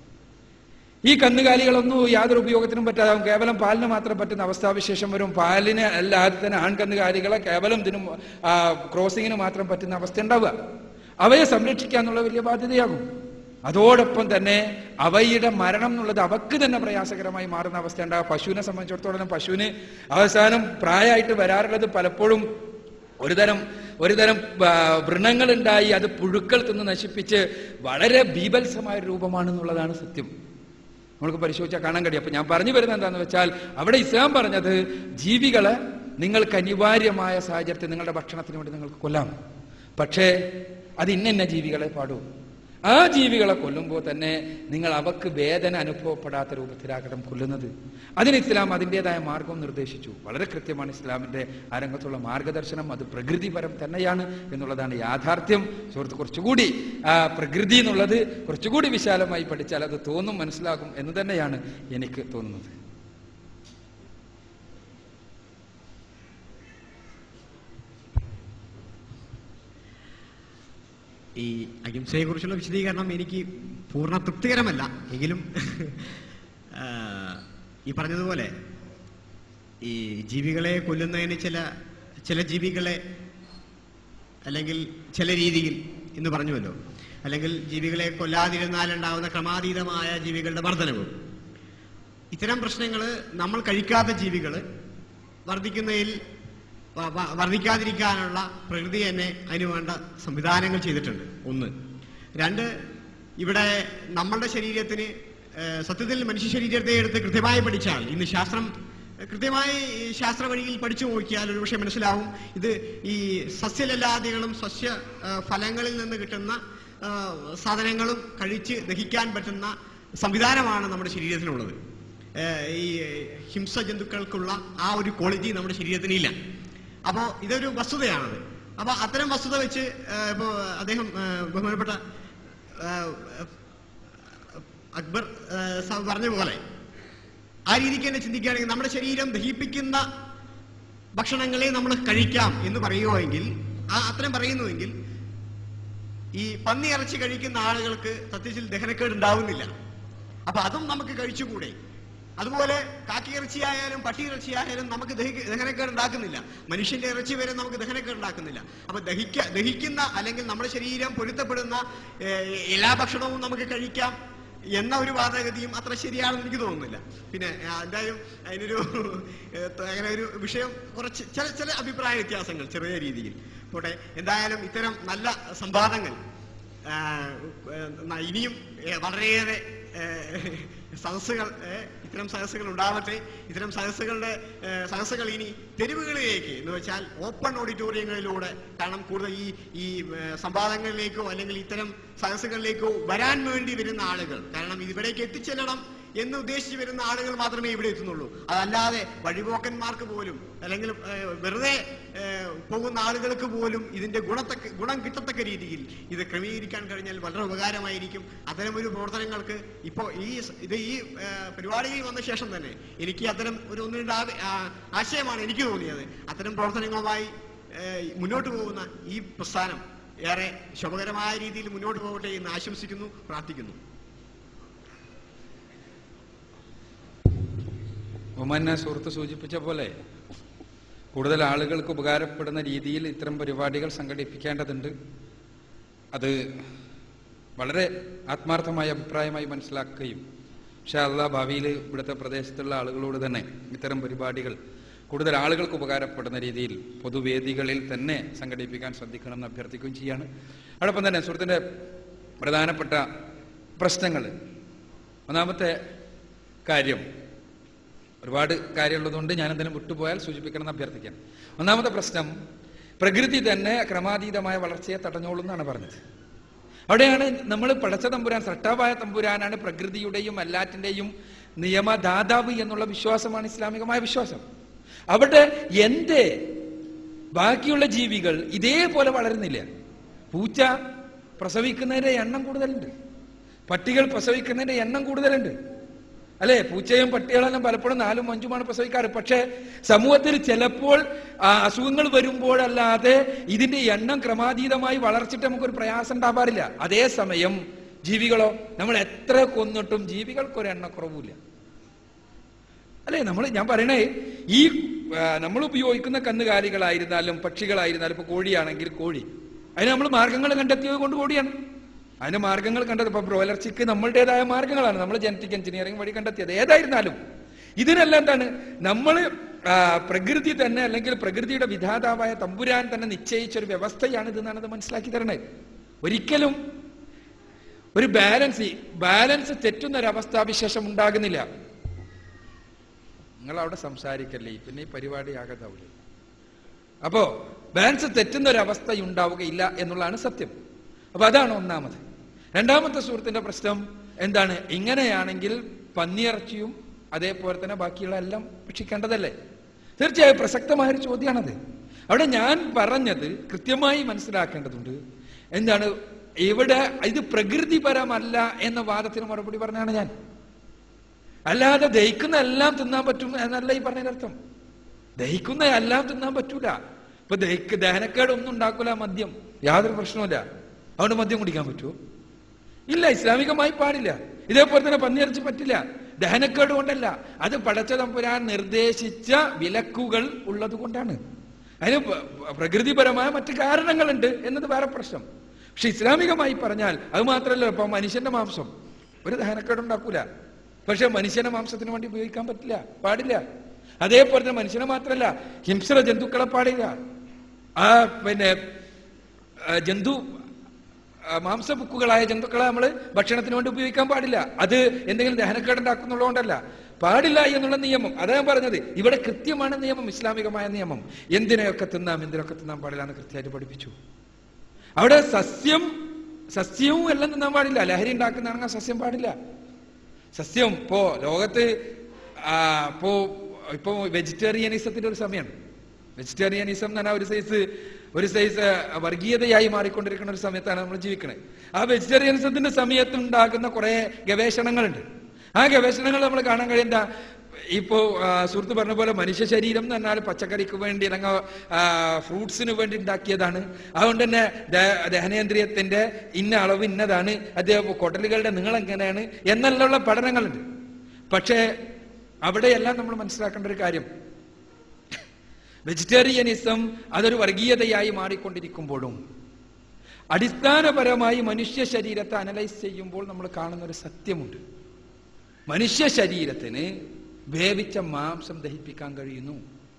ഈ കന്നുകാലികളൊന്നും യാതൊരു ഉപയോഗത്തിനും പറ്റാതാവും കേവലം പാലിന് മാത്രം പറ്റുന്ന അവസ്ഥാവിശേഷം വരും പാലിന് അല്ലാതെ തന്നെ ആൺകന്നുകാലികളെ കേവലം ഇതിനും ആ, ക്രോസിങ്ങിന് മാത്രം പറ്റുന്ന അവസ്ഥ ഉണ്ടാവുക അവയെ സംരക്ഷിക്കുക എന്നുള്ള വലിയ ബാധ്യതയാകും അതോടൊപ്പം തന്നെ അവയുടെ മരണം എന്നുള്ളത് അവക്ക് തന്നെ പ്രയാസകരമായി മാറുന്ന അവസ്ഥ ഉണ്ടാകുക പശുവിനെ സംബന്ധിച്ചിടത്തോളം പശുവിന് അവസാനം പ്രായമായിട്ട് വരാറുള്ളത് പലപ്പോഴും ഒരുതരം ഒരുതരം ആ, വ്രണങ്ങളുണ്ടായി അത് പുഴുക്കൾ തിന്ന് നശിപ്പിച്ച് വളരെ ബീഭത്സമായ ഒരു രൂപമാണെന്നുള്ളതാണ് സത്യം നമ്മൾക്ക് പരിശോധിച്ചാൽ കാണാൻ കഴിയും അപ്പൊ ഞാൻ പറഞ്ഞു വരുന്നത് എന്താണെന്ന് വെച്ചാൽ അവിടെ ഇസ്ലാം പറഞ്ഞത് ജീവികളെ നിങ്ങൾക്ക് അനിവാര്യമായ സാഹചര്യത്തിൽ നിങ്ങളുടെ ഭക്ഷണത്തിന് വേണ്ടി നിങ്ങൾക്ക് കൊല്ലാം പക്ഷേ അത് ഇന്ന ഇന്ന ജീവികളെ പാടൂ ആ ജീവികളെ കൊല്ലുമ്പോൾ തന്നെ നിങ്ങൾ അവക്ക് വേദന അനുഭവപ്പെടാത്ത രൂപത്തിലാകണം കൊല്ലുന്നത് അതിന് ഇസ്ലാം അതിൻ്റെതായ മാർഗം നിർദ്ദേശിച്ചു വളരെ കൃത്യമാണ് ഇസ്ലാമിന്റെ ആ രംഗത്തുള്ള മാർഗദർശനം അത് പ്രകൃതിപരം തന്നെയാണ് എന്നുള്ളതാണ് യാഥാർത്ഥ്യം സുഹൃത്ത് കുറച്ചുകൂടി ആ പ്രകൃതി എന്നുള്ളത് കുറച്ചുകൂടി വിശാലമായി പഠിച്ചാൽ അത് തോന്നും മനസ്സിലാകും എന്ന് തന്നെയാണ് എനിക്ക് തോന്നുന്നത് ഈ അഹിംസയെ കുറിച്ചുള്ള വിശദീകരണം എനിക്ക് പൂർണ്ണ തൃപ്തികരമല്ല എങ്കിലും ആ, ഈ പറഞ്ഞതുപോലെ ഈ ജീവികളെ കൊല്ലുന്നതിന് ചില ചില ജീവികളെ അല്ലെങ്കിൽ ചില രീതിയിൽ എന്ന് പറഞ്ഞുവല്ലോ അല്ലെങ്കിൽ ജീവികളെ കൊല്ലാതിരുന്നാലുണ്ടാകുന്ന ക്രമാതീതമായ ജീവികളുടെ വർധനവ് ഇത്തരം പ്രശ്നങ്ങൾ നമ്മൾ കഴിക്കാത്ത ജീവികൾ വർദ്ധിക്കുന്നതിൽ വ- വ- വർദ്ധിക്കാതിരിക്കാനുള്ള പ്രകൃതി തന്നെ അതിന് വേണ്ട സംവിധാനങ്ങൾ ചെയ്തിട്ടുണ്ട് ഒന്ന് രണ്ട് ഇവിടെ നമ്മളുടെ ശരീരത്തിന് ഏഹ്, സത്യത്തിൽ മനുഷ്യ ശരീരത്തെ എടുത്ത് കൃത്യമായി പഠിച്ചാൽ ഇന്ന് ശാസ്ത്രം ഏഹ്, കൃത്യമായി ഈ ശാസ്ത്ര വഴിയിൽ പഠിച്ചു നോക്കിയാൽ ഒരുപക്ഷെ മനസ്സിലാവും ഇത് ഈ സസ്യലല്ലാദികളും സസ്യ ഏഹ്, ഫലങ്ങളിൽ നിന്ന് കിട്ടുന്ന ഏഹ്, സാധനങ്ങളും കഴിച്ച് ദഹിക്കാൻ പറ്റുന്ന സംവിധാനമാണ് നമ്മുടെ ശരീരത്തിനുള്ളത് ഏഹ്, ഈ ഹിംസ ജന്തുക്കൾക്കുള്ള ആ ഒരു ക്വാളിറ്റി നമ്മുടെ ശരീരത്തിന് ഇല്ല അപ്പോൾ ഇതൊരു വസ്തുതയാണത് അപ്പോൾ അത്തരം വസ്തുത വെച്ച് ഏഹ്, ഇപ്പോൾ അദ്ദേഹം ഏഹ്, ബഹുമാനപ്പെട്ട ഏഹ്, അക്ബർ ഏഹ്, സാബ് പറഞ്ഞ പോലെ ആ രീതിക്ക് തന്നെ ചിന്തിക്കുകയാണെങ്കിൽ നമ്മുടെ ശരീരം ദഹിപ്പിക്കുന്ന ഭക്ഷണങ്ങളെ നമ്മൾ കഴിക്കാം എന്ന് പറയുമെങ്കിൽ ആ അത്തരം പറയുന്നുവെങ്കിൽ ഈ പന്നി ഇറച്ചി കഴിക്കുന്ന ആളുകൾക്ക് സത്യത്തിൽ ദഹനക്കേട് ഉണ്ടാവുന്നില്ല അപ്പൊ അതും നമുക്ക് കഴിച്ചുകൂടെ അതുപോലെ കാക്കി ഇറച്ചിയായാലും പട്ടി ഇറച്ചിയായാലും നമുക്ക് ദഹിക്ക- ദഹനക്കേട് ഉണ്ടാക്കുന്നില്ല മനുഷ്യന്റെ ഇറച്ചി വരെ നമുക്ക് ദഹനക്കേട് ഉണ്ടാക്കുന്നില്ല അപ്പൊ ദഹിക്ക ദഹിക്കുന്ന അല്ലെങ്കിൽ നമ്മുടെ ശരീരം പൊരുത്തപ്പെടുന്ന ഏഹ്, എല്ലാ ഭക്ഷണവും നമുക്ക് കഴിക്കാം എന്ന ഒരു വാദഗതിയും അത്ര ശരിയാണെന്ന് എനിക്ക് തോന്നുന്നില്ല പിന്നെ ആ, എന്തായാലും അതിനൊരു ഏഹ്, അങ്ങനെ ഒരു വിഷയം കുറച്ച് ചില ചില അഭിപ്രായ വ്യത്യാസങ്ങൾ ചെറിയ രീതിയിൽ പോട്ടെ എന്തായാലും ഇത്തരം നല്ല സംവാദങ്ങൾ ആ, ഏഹ്, ഇനിയും ഏഹ്, വളരെയേറെ ഏഹ്, സദസ്സുകൾ ഏഹ്, ഇത്തരം സദസ്സുകൾ ഉണ്ടാവട്ടെ ഇത്തരം സദസ്സുകളുടെ ഏഹ്, സദസ്സുകൾ ഇനി തെരുവുകളിലേക്ക് എന്ന് വെച്ചാൽ ഓപ്പൺ ഓഡിറ്റോറിയങ്ങളിലൂടെ കാരണം കൂടുതൽ ഈ ഈ ഏഹ്, സംവാദങ്ങളിലേക്കോ അല്ലെങ്കിൽ ഇത്തരം സദസ്സുകളിലേക്കോ വരാൻ വേണ്ടി വരുന്ന ആളുകൾ കാരണം ഇവിടേക്ക് എത്തിച്ചെല്ലണം എന്ന് ഉദ്ദേശിച്ച് വരുന്ന ആളുകൾ മാത്രമേ ഇവിടെ എത്തുന്നുള്ളൂ അതല്ലാതെ വഴിപോക്കന്മാർക്ക് പോലും അല്ലെങ്കിൽ ഏഹ്, വെറുതെ ഏഹ്, പോകുന്ന ആളുകൾക്ക് പോലും ഇതിന്റെ ഗുണത്തക്ക ഗുണം കിട്ടത്തക്ക രീതിയിൽ ഇത് ക്രമീകരിക്കാൻ കഴിഞ്ഞാൽ വളരെ ഉപകാരമായിരിക്കും അത്തരം ഒരു പ്രവർത്തനങ്ങൾക്ക് ഇപ്പോൾ ഈ സ- ഇത് ഈ ഏഹ്, പരിപാടിയിൽ വന്ന ശേഷം തന്നെ എനിക്ക് അത്തരം ഒരു ഒന്ന് രണ്ട് ആ- ആ- ആശയമാണ് എനിക്ക് തോന്നിയത് അത്തരം പ്രവർത്തനങ്ങളുമായി ഏഹ്, മുന്നോട്ട് പോകുന്ന ഈ പ്രസ്ഥാനം ഏറെ ശുഭകരമായ രീതിയിൽ മുന്നോട്ട് പോകട്ടെ എന്ന് ആശംസിക്കുന്നു പ്രാർത്ഥിക്കുന്നു ബഹുമാന സുഹൃത്ത് സൂചിപ്പിച്ച പോലെ കൂടുതൽ ആളുകൾക്ക് ഉപകാരപ്പെടുന്ന രീതിയിൽ ഇത്തരം പരിപാടികൾ സംഘടിപ്പിക്കേണ്ടതുണ്ട് അത് വളരെ ആത്മാർത്ഥമായ അഭിപ്രായമായി മനസ്സിലാക്കുകയും പക്ഷേ അല്ല ഭാവിയിൽ ഇവിടുത്തെ പ്രദേശത്തുള്ള ആളുകളോട് തന്നെ ഇത്തരം പരിപാടികൾ കൂടുതൽ ആളുകൾക്ക് ഉപകാരപ്പെടുന്ന രീതിയിൽ പൊതുവേദികളിൽ തന്നെ സംഘടിപ്പിക്കാൻ ശ്രദ്ധിക്കണമെന്ന് അഭ്യർത്ഥിക്കുകയും ചെയ്യാണ് അതോടൊപ്പം തന്നെ സുഹൃത്തിൻ്റെ പ്രധാനപ്പെട്ട പ്രശ്നങ്ങൾ ഒന്നാമത്തെ കാര്യം ഒരുപാട് കാര്യമുള്ളതുകൊണ്ട് ഞാൻ എന്തെങ്കിലും വിട്ടുപോയാൽ സൂചിപ്പിക്കണമെന്ന് അഭ്യർത്ഥിക്കാം ഒന്നാമത്തെ പ്രശ്നം പ്രകൃതി തന്നെ ക്രമാതീതമായ വളർച്ചയെ തടഞ്ഞോളൂ എന്നാണ് പറഞ്ഞത് അവിടെയാണ് നമ്മൾ പടച്ച തമ്പുരാൻ സട്ടാവായ തമ്പുരാനാണ് പ്രകൃതിയുടെയും എല്ലാറ്റിന്റെയും നിയമദാതാവ് എന്നുള്ള വിശ്വാസമാണ് ഇസ്ലാമികമായ വിശ്വാസം അവിടെ എന്റെ ബാക്കിയുള്ള ജീവികൾ ഇതേപോലെ വളരുന്നില്ല പൂച്ച പ്രസവിക്കുന്നതിന്റെ എണ്ണം കൂടുതലുണ്ട് പട്ടികൾ പ്രസവിക്കുന്നതിന്റെ എണ്ണം കൂടുതലുണ്ട് അല്ലെ പൂച്ചയും പട്ടികളെല്ലാം പലപ്പോഴും നാലും അഞ്ചുമാണ് പ്രസവിക്കാറ് പക്ഷേ സമൂഹത്തിൽ ചിലപ്പോൾ ആ, അസുഖങ്ങൾ വരുമ്പോഴല്ലാതെ ഇതിന്റെ എണ്ണം ക്രമാതീതമായി വളർച്ചിട്ട് നമുക്കൊരു പ്രയാസം ഉണ്ടാവാറില്ല അതേസമയം ജീവികളോ നമ്മൾ എത്ര കൊന്നിട്ടും ജീവികൾക്ക് ഒരു എണ്ണക്കുറവില്ല അല്ലെ നമ്മൾ ഞാൻ പറയണേ ഈ ആ, നമ്മൾ ഉപയോഗിക്കുന്ന കന്നുകാലികളായിരുന്നാലും പക്ഷികളായിരുന്നാലും ഇപ്പൊ കോഴിയാണെങ്കിൽ കോഴി അതിന് നമ്മൾ മാർഗങ്ങൾ കണ്ടെത്തിയത് കൊണ്ട് കോഴിയാണ് അതിന് മാർഗങ്ങൾ കണ്ടത് ഇപ്പൊ ബ്രോയിലർ ചിക്ക് നമ്മളുടേതായ മാർഗങ്ങളാണ് നമ്മൾ ജനറ്റിക് എഞ്ചിനീയറിംഗ് വഴി കണ്ടെത്തിയത് ഏതായിരുന്നാലും ഇതിനെല്ലാം എന്താണ് നമ്മൾ പ്രകൃതി തന്നെ അല്ലെങ്കിൽ പ്രകൃതിയുടെ വിധാതാവായ തമ്പുരാൻ തന്നെ നിശ്ചയിച്ച ഒരു വ്യവസ്ഥയാണ് ഇതെന്നാണ് ഇത് മനസ്സിലാക്കി തരണേ ഒരിക്കലും ഒരു ബാലൻസ് ബാലൻസ് തെറ്റുന്ന ഒരു അവസ്ഥാവിശേഷം ഉണ്ടാകുന്നില്ല നിങ്ങൾ അവിടെ സംസാരിക്കല്ലേ പിന്നെ ഈ പരിപാടി ആകതാവില്ല അപ്പോ ബാലൻസ് തെറ്റുന്ന ഒരു അവസ്ഥ ഉണ്ടാവുകയില്ല എന്നുള്ളതാണ് സത്യം അപ്പൊ അതാണ് ഒന്നാമത് രണ്ടാമത്തെ സുഹൃത്തിന്റെ പ്രശ്നം എന്താണ് ഇങ്ങനെയാണെങ്കിൽ പന്നിയിറച്ചിയും അതേപോലെ തന്നെ ബാക്കിയുള്ള എല്ലാം ഭക്ഷിക്കേണ്ടതല്ലേ തീർച്ചയായും പ്രസക്തമായ ഒരു ചോദ്യമാണത് അവിടെ ഞാൻ പറഞ്ഞത് കൃത്യമായി മനസ്സിലാക്കേണ്ടതുണ്ട് എന്താണ് ഇവിടെ ഇത് പ്രകൃതിപരമല്ല എന്ന വാദത്തിന് മറുപടി പറഞ്ഞാണ് ഞാൻ അല്ലാതെ ദഹിക്കുന്ന എല്ലാം തിന്നാൻ പറ്റും എന്നല്ല ഈ പറഞ്ഞതിനർത്ഥം ദഹിക്കുന്ന എല്ലാം തിന്നാൻ പറ്റൂല ഇപ്പൊ ദഹിക്ക ദഹനക്കേട് ഒന്നും ഉണ്ടാക്കൂല മദ്യം യാതൊരു പ്രശ്നവുമില്ല അതുകൊണ്ട് മദ്യം കുടിക്കാൻ പറ്റുമോ ഇല്ല ഇസ്ലാമികമായി പാടില്ല ഇതേപോലെ തന്നെ പന്നിയിറച്ചി പറ്റില്ല ദഹനക്കേട് കൊണ്ടല്ല അത് പടച്ച തമ്പുരാൻ നിർദ്ദേശിച്ച വിലക്കുകൾ ഉള്ളത് കൊണ്ടാണ് അതിന് പ- പ്രകൃതിപരമായ മറ്റു കാരണങ്ങളുണ്ട് എന്നത് വേറെ പ്രശ്നം പക്ഷെ ഇസ്ലാമികമായി പറഞ്ഞാൽ അത് മാത്രമല്ല ഇപ്പൊ മനുഷ്യന്റെ മാംസം ഒരു ദഹനക്കേട് ഉണ്ടാക്കൂല പക്ഷെ മനുഷ്യന്റെ മാംസത്തിന് വേണ്ടി ഉപയോഗിക്കാൻ പറ്റില്ല പാടില്ല അതേപോലെ തന്നെ മനുഷ്യനെ മാത്രമല്ല ഹിംസ്ര ജന്തുക്കളെ പാടില്ല ആ പിന്നെ ആ, ജന്തു ആ, മാംസബുക്കുകളായ ജന്തുക്കളെ നമ്മൾ ഭക്ഷണത്തിന് വേണ്ടി ഉപയോഗിക്കാൻ പാടില്ല അത് എന്തെങ്കിലും ദഹനക്കേട് ഉണ്ടാക്കുന്നുള്ളതുകൊണ്ടല്ല പാടില്ല എന്നുള്ള നിയമം അതാ ഞാൻ പറഞ്ഞത് ഇവിടെ കൃത്യമാണ് നിയമം ഇസ്ലാമികമായ നിയമം എന്തിനെയൊക്കെ തിന്നാം എന്തിനൊക്കെ തിന്നാൻ പാടില്ല എന്ന് കൃത്യമായിട്ട് പഠിപ്പിച്ചു അവിടെ സസ്യം സസ്യവും എല്ലാം തിന്നാൻ പാടില്ല ലഹരി ഉണ്ടാക്കുന്നതാണെങ്കിൽ സസ്യം പാടില്ല സസ്യം ഇപ്പോ ലോകത്ത് ആ, അപ്പോ ഇപ്പോ വെജിറ്റേറിയനിസത്തിന്റെ ഒരു സമയമാണ് വെജിറ്റേറിയനിസം എന്ന് പറഞ്ഞാൽ ഒരു സൈസ് ഒരു സൈസ് വർഗീയതയായി മാറിക്കൊണ്ടിരിക്കുന്ന ഒരു സമയത്താണ് നമ്മൾ ജീവിക്കുന്നത് ആ വെജിറ്റേറിയനിസത്തിന്റെ സമയത്ത് ഉണ്ടാകുന്ന കുറെ ഗവേഷണങ്ങളുണ്ട് ആ ഗവേഷണങ്ങൾ നമ്മൾ കാണാൻ കഴിയുന്ന ഇപ്പോ ആ, സുഹൃത്ത് പറഞ്ഞ പോലെ മനുഷ്യ ശരീരം എന്ന് പറഞ്ഞാൽ പച്ചക്കറിക്ക് വേണ്ടി അല്ലെങ്കിൽ ഫ്രൂട്ട്സിന് വേണ്ടി ഉണ്ടാക്കിയതാണ് അതുകൊണ്ട് തന്നെ ദ- ദഹനേന്ദ്രിയത്തിന്റെ ഇന്ന അളവ് ഇന്നതാണ് അത് കൊടലുകളുടെ നീളം എങ്ങനെയാണ് എന്നെല്ലാം പഠനങ്ങളുണ്ട് പക്ഷേ അവിടെയെല്ലാം നമ്മൾ മനസ്സിലാക്കേണ്ട ഒരു കാര്യം വെജിറ്റേറിയനിസം അതൊരു വർഗീയതയായി മാറിക്കൊണ്ടിരിക്കുമ്പോഴും അടിസ്ഥാനപരമായി മനുഷ്യ ശരീരത്തെ അനലൈസ് ചെയ്യുമ്പോൾ നമ്മൾ കാണുന്ന ഒരു സത്യമുണ്ട് മനുഷ്യ ശരീരത്തിന് വേവിച്ച മാംസം ദഹിപ്പിക്കാൻ കഴിയുന്നു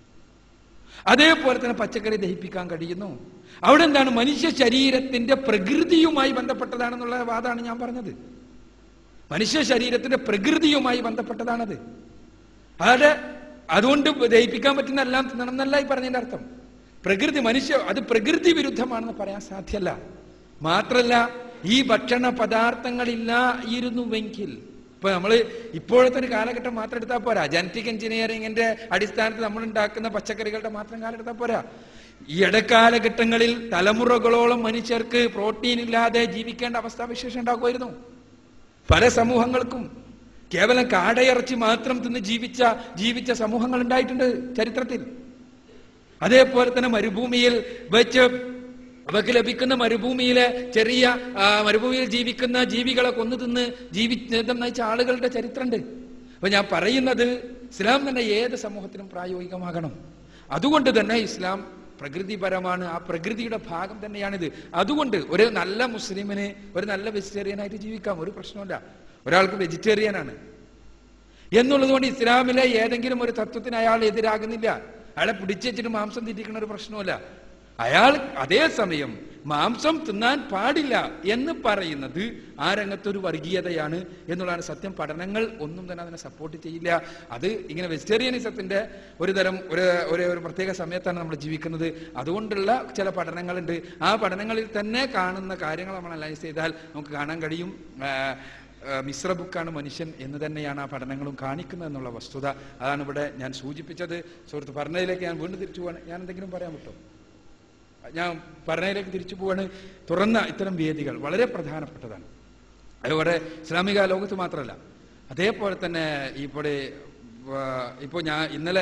അതേപോലെ തന്നെ പച്ചക്കറി ദഹിപ്പിക്കാൻ കഴിയുന്നു അവിടെ എന്താണ് മനുഷ്യ ശരീരത്തിന്റെ പ്രകൃതിയുമായി ബന്ധപ്പെട്ടതാണെന്നുള്ള വാദമാണ് ഞാൻ പറഞ്ഞത് മനുഷ്യ ശരീരത്തിന്റെ പ്രകൃതിയുമായി ബന്ധപ്പെട്ടതാണത് അവിടെ അതുകൊണ്ട് ദഹിപ്പിക്കാൻ പറ്റുന്ന എല്ലാം തിന്നണം എന്നല്ല ഈ പറഞ്ഞതിന്റെ അർത്ഥം പ്രകൃതി മനുഷ്യ അത് പ്രകൃതി വിരുദ്ധമാണെന്ന് പറയാൻ സാധ്യല്ല മാത്രല്ല ഈ ഭക്ഷണ പദാർത്ഥങ്ങളില്ലായിരുന്നുവെങ്കിൽ ഇപ്പൊ നമ്മള് ഇപ്പോഴത്തെ ഒരു കാലഘട്ടം മാത്രം എടുത്താൽ പോരാ ജനറ്റിക് എഞ്ചിനീയറിംഗിന്റെ അടിസ്ഥാനത്തിൽ നമ്മൾ ഉണ്ടാക്കുന്ന പച്ചക്കറികളുടെ മാത്രം കാലം എടുത്താൽ പോരാ ഈ ഇടക്കാലഘട്ടങ്ങളിൽ തലമുറകളോളം മനുഷ്യർക്ക് പ്രോട്ടീൻ ഇല്ലാതെ ജീവിക്കേണ്ട അവസ്ഥാവിശേഷം ഉണ്ടാക്കുമായിരുന്നു പല സമൂഹങ്ങൾക്കും കേവലം കാടയിറച്ചി മാത്രം തിന്ന് ജീവിച്ച ജീവിച്ച സമൂഹങ്ങൾ ഉണ്ടായിട്ടുണ്ട് ചരിത്രത്തിൽ അതേപോലെ തന്നെ മരുഭൂമിയിൽ വെച്ച് അവർക്ക് ലഭിക്കുന്ന മരുഭൂമിയിലെ ചെറിയ ആ, മരുഭൂമിയിൽ ജീവിക്കുന്ന ജീവികളെ കൊന്നു തിന്ന് ജീവിതം നയിച്ച ആളുകളുടെ ചരിത്രമുണ്ട് അപ്പൊ ഞാൻ പറയുന്നത് ഇസ്ലാം തന്നെ ഏത് സമൂഹത്തിനും പ്രായോഗികമാകണം അതുകൊണ്ട് തന്നെ ഇസ്ലാം പ്രകൃതിപരമാണ് ആ പ്രകൃതിയുടെ ഭാഗം തന്നെയാണിത് അതുകൊണ്ട് ഒരു നല്ല മുസ്ലിമിന് ഒരു നല്ല വെജിറ്റേറിയൻ ആയിട്ട് ജീവിക്കാം ഒരു പ്രശ്നമില്ല ഒരാൾക്ക് വെജിറ്റേറിയൻ ആണ് എന്നുള്ളത് കൊണ്ട് ഇസ്ലാമിലെ ഏതെങ്കിലും ഒരു തത്വത്തിന് അയാൾ എതിരാകുന്നില്ല അയാളെ പിടിച്ചിട്ട് മാംസം തിരിക്കുന്ന ഒരു പ്രശ്നമില്ല അയാൾ അതേസമയം മാംസം തിന്നാൻ പാടില്ല എന്ന് പറയുന്നത് ആ രംഗത്തൊരു വർഗീയതയാണ് എന്നുള്ളതാണ് സത്യം പഠനങ്ങൾ ഒന്നും തന്നെ അതിനെ സപ്പോർട്ട് ചെയ്യില്ല അത് ഇങ്ങനെ വെജിറ്റേറിയനിസത്തിന്റെ ഒരു തരം ഒരു ഒരു ഒരു പ്രത്യേക സമയത്താണ് നമ്മൾ ജീവിക്കുന്നത് അതുകൊണ്ടുള്ള ചില പഠനങ്ങളുണ്ട് ആ പഠനങ്ങളിൽ തന്നെ കാണുന്ന കാര്യങ്ങൾ നമ്മൾ അനലൈസ് ചെയ്താൽ നമുക്ക് കാണാൻ കഴിയും ആ, ആ, മിശ്ര ബുക്കാണ് മനുഷ്യൻ എന്ന് തന്നെയാണ് ആ പഠനങ്ങളും കാണിക്കുന്നത് എന്നുള്ള വസ്തുത അതാണ് ഇവിടെ ഞാൻ സൂചിപ്പിച്ചത് സുഹൃത്ത് പറഞ്ഞതിലേക്ക് ഞാൻ വീണ്ടും തിരിച്ചു പോവാണ് ഞാൻ എന്തെങ്കിലും പറയാൻ പറ്റുമോ ഞാൻ പറഞ്ഞതിലേക്ക് തിരിച്ചു പോവാണ് തുറന്ന ഇത്തരം വേദികൾ വളരെ പ്രധാനപ്പെട്ടതാണ് അതുപോലെ ഇസ്ലാമിക ലോകത്ത് മാത്രമല്ല അതേപോലെ തന്നെ ഇവിടെ ഇപ്പോൾ ഞാൻ ഇന്നലെ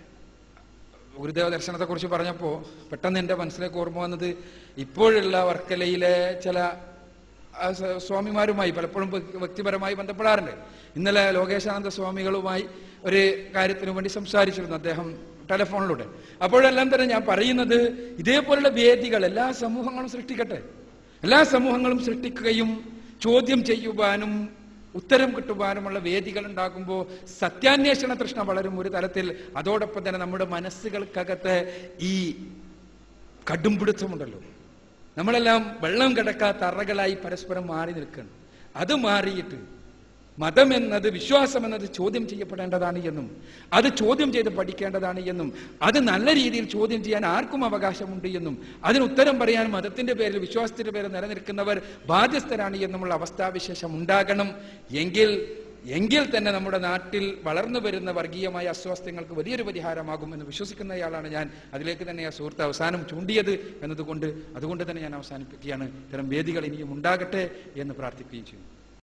ഗുരുദേവ ദർശനത്തെ കുറിച്ച് പറഞ്ഞപ്പോൾ പെട്ടെന്ന് എൻ്റെ മനസ്സിലേക്ക് ഓർമ്മ വന്നത് ഇപ്പോഴുള്ള വർക്കലയിലെ ചില ആ, സ- സ്വാമിമാരുമായി പലപ്പോഴും വ്യക്തി- വ്യക്തിപരമായി ബന്ധപ്പെടാറുണ്ട് ഇന്നലെ ലോകേശാനന്ദ സ്വാമികളുമായി ഒരു കാര്യത്തിനു വേണ്ടി സംസാരിച്ചിരുന്നു അദ്ദേഹം ടെലിഫോണിലൂടെ അപ്പോഴെല്ലാം തന്നെ ഞാൻ പറയുന്നത് ഇതേപോലുള്ള വേദികൾ എല്ലാ സമൂഹങ്ങളും സൃഷ്ടിക്കട്ടെ എല്ലാ സമൂഹങ്ങളും സൃഷ്ടിക്കുകയും ചോദ്യം ചെയ്യുവാനും ഉത്തരം കിട്ടുവാനുമുള്ള വേദികൾ ഉണ്ടാകുമ്പോൾ സത്യാന്വേഷണ തൃഷ്ണ വളരും ഒരു തലത്തിൽ അതോടൊപ്പം തന്നെ നമ്മുടെ മനസ്സുകൾക്കകത്ത് ഈ കടുംപിടുത്തമുണ്ടല്ലോ നമ്മളെല്ലാം വെള്ളം കിടക്കാത്ത അറകളായി പരസ്പരം മാറി നിൽക്കണം അത് മാറിയിട്ട് മതം എന്നത് വിശ്വാസം എന്നത് ചോദ്യം ചെയ്യപ്പെടേണ്ടതാണ് എന്നും അത് ചോദ്യം ചെയ്ത് പഠിക്കേണ്ടതാണ് എന്നും അത് നല്ല രീതിയിൽ ചോദ്യം ചെയ്യാൻ ആർക്കും അവകാശമുണ്ട് എന്നും അതിന് ഉത്തരം പറയാൻ മതത്തിന്റെ പേരിൽ വിശ്വാസത്തിന്റെ പേരിൽ നിലനിൽക്കുന്നവർ ബാധ്യസ്ഥരാണ് എന്നുമുള്ള അവസ്ഥാവിശേഷം ഉണ്ടാകണം എങ്കിൽ എങ്കിൽ തന്നെ നമ്മുടെ നാട്ടിൽ വളർന്നു വരുന്ന വർഗീയമായ അസ്വാസ്ഥ്യങ്ങൾക്ക് വലിയൊരു പരിഹാരമാകും എന്ന് വിശ്വസിക്കുന്നയാളാണ് ഞാൻ അതിലേക്ക് തന്നെ ആ സുഹൃത്ത് അവസാനം ചൂണ്ടിയത് എന്നതുകൊണ്ട് അതുകൊണ്ട് തന്നെ ഞാൻ അവസാനിപ്പിക്കുകയാണ് ഇത്തരം വേദികൾ ഇനിയും ഉണ്ടാകട്ടെ എന്ന് പ്രാർത്ഥിക്കുകയും ചെയ്യുന്നു